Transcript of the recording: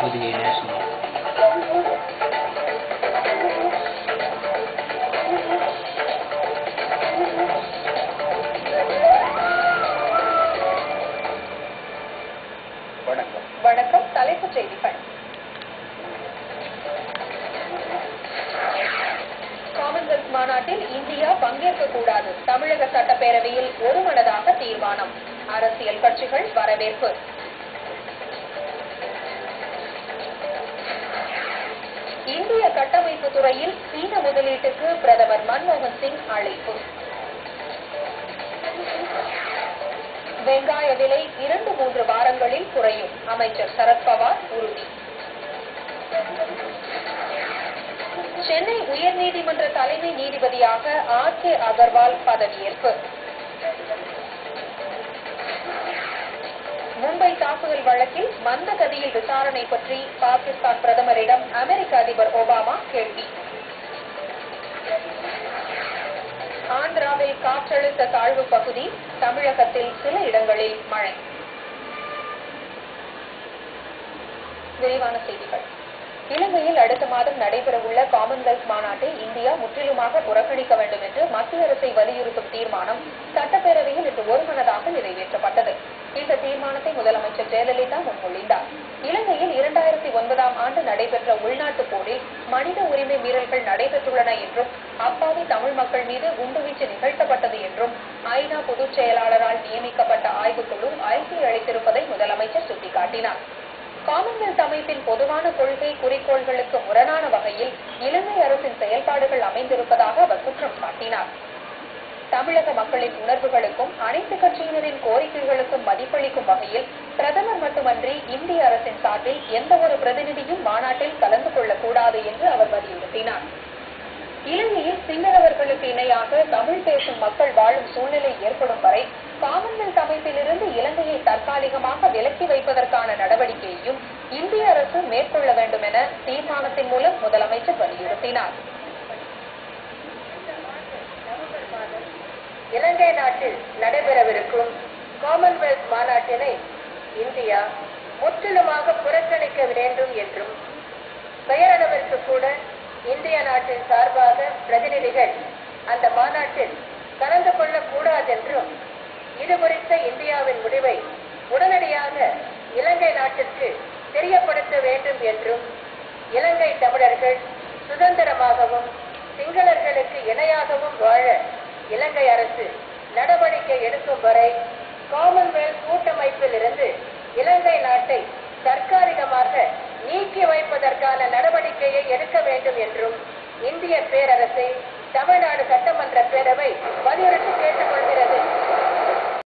புதிய யோசனை வணக்கம் வணக்கம் தலைப்புச் செய்திகள் காமன்வெல்த் மாநாட்டில் இந்தியா பங்கேற்கக்கூடாது தமிழக சட்டப்பேரவையில் ஒருமனதாக தீர்மானம் அரசியல் கட்சிகள் வரவேற்பு இந்திய கட்டமைப்பு துறையில் சீன முதலீட்டுக்கு பிரதமர் மன்மோகன் சிங் அழைப்பு வெங்காய விலை இரண்டு மூன்று வாரங்களில் குறையும் அமைச்சர் சரத்பவார் உறுதி சென்னை உயர்நீதிமன்ற தலைமை நீதிபதியாக ஆர் கே அகர்வால் பதவியேற்பு மும்பை தாக்குதல் வழக்கில் மந்த கதியில் விசாரணை பற்றி பாகிஸ்தான் பிரதமரிடம் அமெரிக்க அதிபர் ஒபாமா கேள்வி ஆந்திராவில் காற்றழுத்த தாழ்வு பகுதி தமிழகத்தில் சில இடங்களில் மழை விரிவான செய்திகள் இலங்கையில் அடுத்த மாதம் நடைபெறவுள்ள காமன்வெல்த் மாநாட்டை இந்தியா முற்றிலுமாக புறக்கணிக்க வேண்டும் என்று மத்திய அரசை வலியுறுத்தும் தீர்மானம் சட்டப்பேரவையில் இன்று ஒருமனதாக நிறைவேற்றப்பட்டது இந்த தீர்மானத்தை முதலமைச்சர் ஜெயலலிதா முன்மொழிந்தார் இலங்கையில் இரண்டாயிரத்தி ஒன்பதாம் ஆண்டு நடைபெற்ற உள்நாட்டுப் போரில் மனித உரிமை மீறல்கள் நடைபெற்றுள்ளன என்றும் அப்பாவி தமிழ் மக்கள் மீது குண்டுவீச்சு நிகழ்த்தப்பட்டது என்றும் ஐநா பொதுச் செயலாளரால் நியமிக்கப்பட்ட ஆய்வுக்குழு அறிக்கை அளித்திருப்பதை முதலமைச்சர் சுட்டிக்காட்டினார் காமன்வெல்த் அமைப்பின் பொதுவான கொள்கை குறிக்கோள்களுக்கு முரணான வகையில் இலங்கை அரசின் செயல்பாடுகள் அமைந்திருப்பதாக அவர் குற்றம் சாட்டினார் தமிழக மக்களின் உணர்வுகளுக்கும் அனைத்து கட்சியினரின் கோரிக்கைகளுக்கும் மதிப்பளிக்கும் வகையில் பிரதமர் மட்டுமன்றி இந்திய அரசின் சார்பில் எந்த ஒரு பிரதிநிதியும் மாநாட்டில் கலந்து கொள்ளக்கூடாது என்று அவர் வலியுறுத்தினார் இலங்கையில் சிங்களவர்களுக்கு இணையாக தமிழ் பேசும் மக்கள் வாழும் சூழ்நிலை ஏற்படும் வரை காமன்வெல்த் அமைப்பிலிருந்து இலங்கையை தற்காலிகமாக விலக்கி வைப்பதற்கான நடவடிக்கையையும் இந்திய அரசு மேற்கொள்ள வேண்டும் என தீர்மானத்தின் மூலம் முதலமைச்சர் வலியுறுத்தினார் இலங்கை நாட்டில் நடைபெறவிருக்கும் காமன்வெல்த் மாநாட்டினை இந்தியா முற்றிலுமாக புறக்கணிக்க வேண்டும் என்றும் பெயரளவிற்கு கூட இந்திய நாட்டின் சார்பாக பிரதிநிதிகள் அந்த மாநாட்டில் கலந்து கொள்ளக்கூடாதென்றும் இது குறித்த இந்தியாவின் முடிவை உடனடியாக இலங்கை நாட்டிற்கு தெரியப்படுத்த வேண்டும் என்றும் இலங்கை தமிழர்கள் சுதந்திரமாகவும் சிங்களர்களுக்கு இணையாகவும் வாழ இலங்கை அரசு நடவடிக்கை எடுக்கும் வரை காமன்வெல்த் கூட்டமைப்பில் இருந்து இலங்கை நாட்டை தற்காலிகமாக நீக்கி வைப்பதற்கான நடவடிக்கையை எடுக்க வேண்டும் என்றும் இந்திய பேரரசை தமிழ்நாடு சட்டமன்ற பேரவை வலியுறுத்தி கேட்டுக்கொள்கிறது